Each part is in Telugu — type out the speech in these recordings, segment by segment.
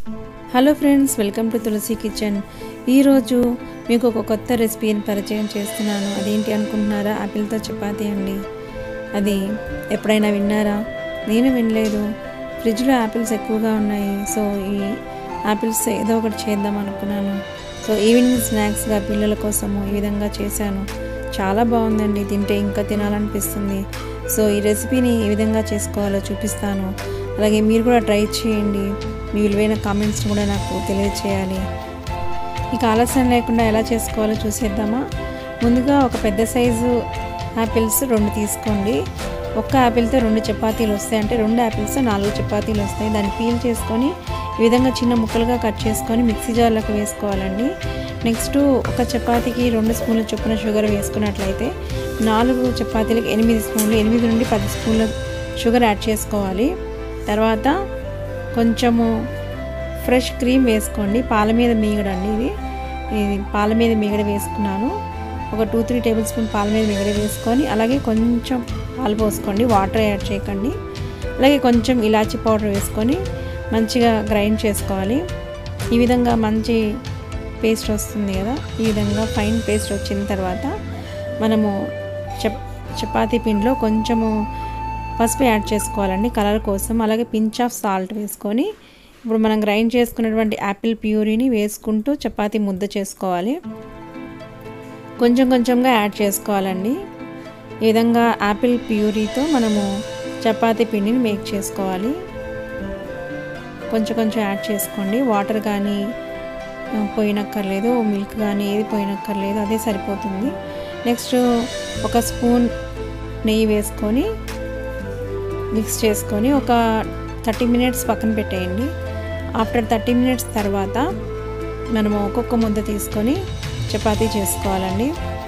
hello friends welcome to Tulasi kitchen ఈరోజు మీకు ఒక కొత్త రెసిపీని పరిచయం చేస్తున్నాను అదేంటి అనుకుంటున్నారా ఆపిల్తో చపాతీ అండి అది ఎప్పుడైనా విన్నారా నేను వినలేదు ఫ్రిడ్జ్లో యాపిల్స్ ఎక్కువగా ఉన్నాయి సో ఈ యాపిల్స్ ఏదో ఒకటి చేద్దాం అనుకున్నాను సో ఈవినింగ్ స్నాక్స్గా పిల్లల కోసము ఈ విధంగా చేశాను చాలా బాగుందండి తింటే ఇంకా తినాలనిపిస్తుంది సో ఈ రెసిపీని ఏ విధంగా చేసుకోవాలో చూపిస్తాను అలాగే మీరు కూడా ట్రై చేయండి మీ విలువైన కామెంట్స్ కూడా నాకు తెలియచేయాలి ఇక ఆలస్యం లేకుండా ఎలా చేసుకోవాలో చూసేద్దామా ముందుగా ఒక పెద్ద సైజు యాపిల్స్ రెండు తీసుకోండి ఒక్క యాపిల్తో రెండు చపాతీలు వస్తాయి అంటే రెండు యాపిల్స్ నాలుగు చపాతీలు వస్తాయి దాన్ని పీల్ చేసుకొని ఈ విధంగా చిన్న ముక్కలుగా కట్ చేసుకొని మిక్సీ జార్లోకి వేసుకోవాలండి నెక్స్ట్ ఒక చపాతీకి రెండు స్పూన్ల చొప్పున షుగర్ వేసుకున్నట్లయితే నాలుగు చపాతీలకు ఎనిమిది స్పూన్లు ఎనిమిది నుండి పది స్పూన్ల షుగర్ యాడ్ చేసుకోవాలి తర్వాత కొంచెము ఫ్రెష్ క్రీమ్ వేసుకోండి పాల మీద మీగడండి ఇది ఇది పాల మీద మీగడ వేసుకున్నాను ఒక టూ త్రీ టేబుల్ స్పూన్ పాల మీద మీగడ వేసుకొని అలాగే కొంచెం పాలు పోసుకోండి వాటర్ యాడ్ చేయకండి అలాగే కొంచెం ఇలాచీ పౌడర్ వేసుకొని మంచిగా గ్రైండ్ చేసుకోవాలి ఈ విధంగా మంచి పేస్ట్ వస్తుంది కదా ఈ విధంగా ఫైన్ పేస్ట్ వచ్చిన తర్వాత మనము చప్ చపాతీ పిండిలో కొంచెము పసుపు యాడ్ చేసుకోవాలండి కలర్ కోసం అలాగే పించ్ ఆఫ్ సాల్ట్ వేసుకొని ఇప్పుడు మనం గ్రైండ్ చేసుకున్నటువంటి యాపిల్ ప్యూరీని వేసుకుంటూ చపాతీ ముద్ద చేసుకోవాలి కొంచెం కొంచెంగా యాడ్ చేసుకోవాలండి ఈ విధంగా యాపిల్ ప్యూరీతో మనము చపాతీ పిండిని మేక్ చేసుకోవాలి కొంచెం కొంచెం యాడ్ చేసుకోండి వాటర్ కానీ పోయినక్కర్లేదు మిల్క్ కానీ ఏది పోయినక్కర్లేదు అదే సరిపోతుంది నెక్స్ట్ ఒక స్పూన్ నెయ్యి వేసుకొని మిక్స్ చేసుకొని ఒక థర్టీ మినిట్స్ పక్కన పెట్టేయండి ఆఫ్టర్ థర్టీ మినిట్స్ తర్వాత మనము ఒక్కొక్క ముద్ద తీసుకొని చపాతీ చేసుకోవాలండి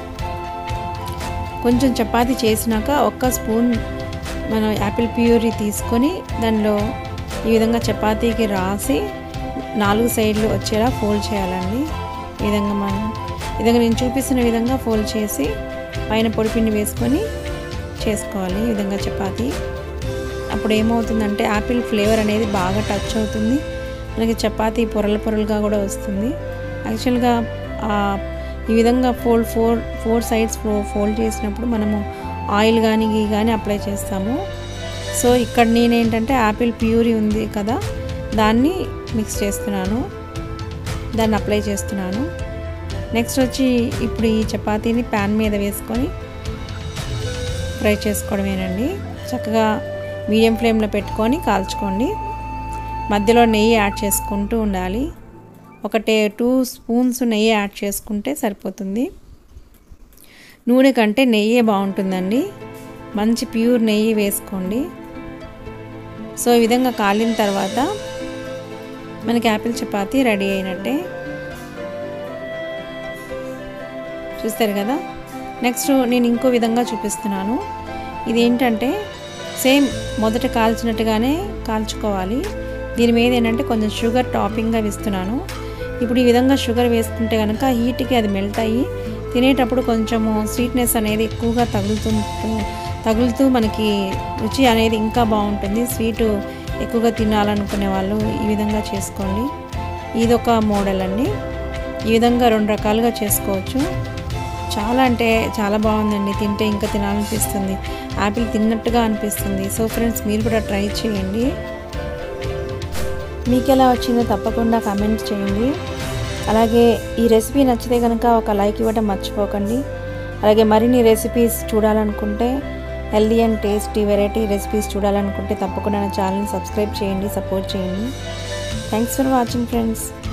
కొంచెం చపాతీ చేసినాక ఒక్క స్పూన్ మనం యాపిల్ ప్యూరీ తీసుకొని దానిలో ఈ విధంగా చపాతీకి రాసి నాలుగు సైడ్లు వచ్చేలా ఫోల్డ్ చేయాలండి ఈ విధంగా మనం ఈ విధంగా నేను చూపిస్తున్న విధంగా ఫోల్డ్ చేసి పైన పొడిపిండి వేసుకొని చేసుకోవాలి ఈ విధంగా చపాతీ అప్పుడు ఏమవుతుందంటే యాపిల్ ఫ్లేవర్ అనేది బాగా టచ్ అవుతుంది మనకి చపాతీ పొరల పొరలుగా కూడా వస్తుంది యాక్చువల్గా ఈ విధంగా fold four four sides fold చేసినప్పుడు మనము ఆయిల్ కానీ గీ కానీ అప్లై చేస్తాము సో ఇక్కడ నేనేంటంటే యాపిల్ ప్యూరీ ఉంది కదా దాన్ని మిక్స్ చేస్తున్నాను దాన్ని అప్లై చేస్తున్నాను నెక్స్ట్ వచ్చి ఇప్పుడు ఈ చపాతీని ప్యాన్ మీద వేసుకొని ఫ్రై చేసుకోవడమేనండి చక్కగా మీడియం ఫ్లేమ్లో పెట్టుకొని కాల్చుకోండి మధ్యలో నెయ్యి యాడ్ చేసుకుంటూ ఉండాలి ఒక టే టూ స్పూన్స్ నెయ్యి యాడ్ చేసుకుంటే సరిపోతుంది నూనె కంటే నెయ్యే బాగుంటుందండి మంచి ప్యూర్ నెయ్యి వేసుకోండి సో ఈ విధంగా కాలిన తర్వాత మనకి యాపిల్ చపాతీ రెడీ అయినట్టే చూస్తారు కదా నెక్స్ట్ నేను ఇంకో విధంగా చూపిస్తున్నాను ఇది ఏంటంటే సేమ్ మొదట కాల్చినట్టుగానే కాల్చుకోవాలి దీని మీద ఏంటంటే కొంచెం షుగర్ టాపింగ్గా ఇస్తున్నాను ఇప్పుడు ఈ విధంగా షుగర్ వేసుకుంటే కనుక హీట్కి అది మెల్ట్ అయ్యి తినేటప్పుడు కొంచెము స్వీట్నెస్ అనేది ఎక్కువగా తగులుతూ తగులుతూ మనకి రుచి అనేది ఇంకా బాగుంటుంది స్వీటు ఎక్కువగా తినాలనుకునే వాళ్ళు ఈ విధంగా చేసుకోండి ఇదొక మోడల్ అండి ఈ విధంగా రెండు రకాలుగా చేసుకోవచ్చు చాలా అంటే చాలా బాగుందండి తింటే ఇంకా తినాలనిపిస్తుంది యాపిల్ తిన్నట్టుగా అనిపిస్తుంది సో ఫ్రెండ్స్ మీరు కూడా ట్రై చేయండి మీకు ఎలా వచ్చిందో తప్పకుండా కామెంట్ చేయండి అలాగే ఈ రెసిపీ నచ్చితే కనుక ఒక లైక్ ఇవ్వడం మర్చిపోకండి అలాగే మరిన్ని రెసిపీస్ చూడాలనుకుంటే healthy and tasty variety recipes చూడాలనుకుంటే తప్పకుండా నా ఛానల్ని సబ్స్క్రైబ్ చేయండి సపోర్ట్ చేయండి థ్యాంక్స్ ఫర్ వాచింగ్ ఫ్రెండ్స్